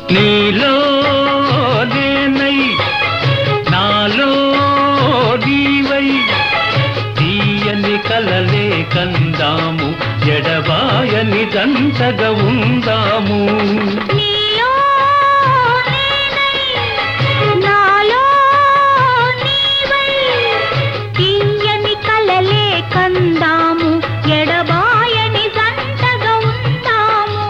నీలో నేనై నాలో నీవై తీయని కలలే కందాము ఎడబాయని దంతగా ఉందాము నీలో నేనై నాలో నీవై తీయని కలలే కందాము ఎడబాయని జంటగా ఉందాము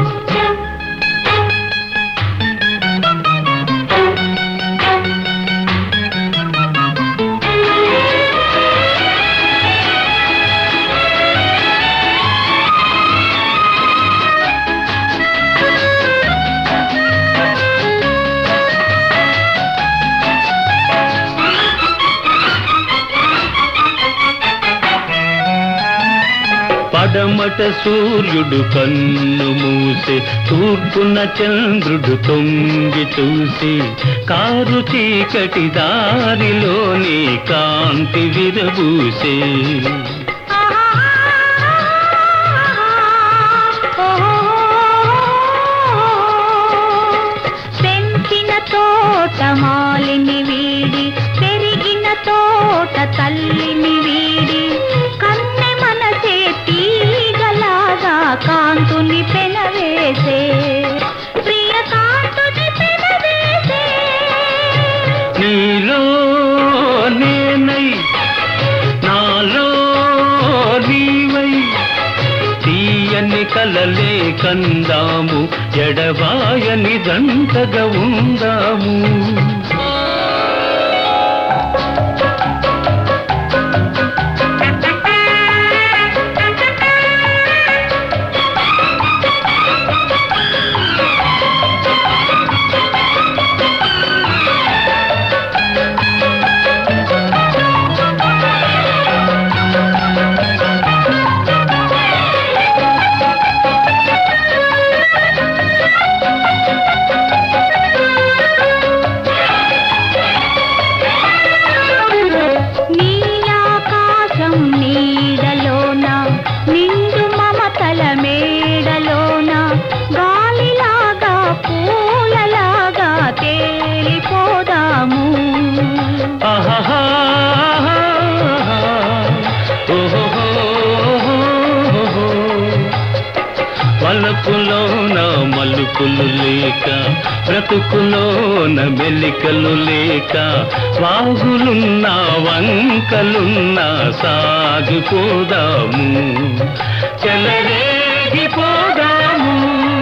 పడమట సూర్యుడు కన్ను మూసే తూర్పున చంద్రుడు తొంగి చూసి కారు చీకటి దారిలోని కాంతి విరబూసే పెంచిన తోట మాలిని వీడి పెరిగిన తోట తల్లిని వీడి కన్నె మనసే తీగలాగా కాంతుని పెనవేసే ప్రియ కాంతుని పెనవేసే నీలో నేనై నాలో నీవై తీయని కలలే కందాము ఎడబాయని దంతగా ఉందాము నీలాకాశం నీడలోన నిండు మమతల మేడలోన గాలిలాగా పూలలాగా తేలిపోదాము ఆహాహా ఓహోహోహోహో. వలపులోన మలుపులు లేక బ్రతుకులోన మెలికలు లేక వాగులున్నా వంకలున్నా సాగిపోదాము చెలరేగిపోదాము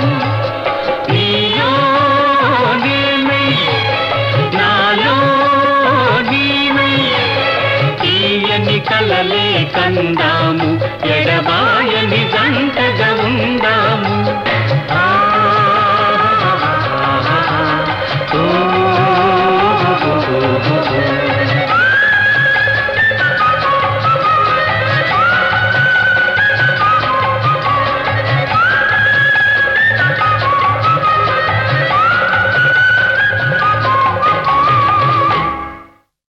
నీలో నేనై నాలో నీవై తీయని కలలే కందాము ఎడబాయని జంటగా ఉందాము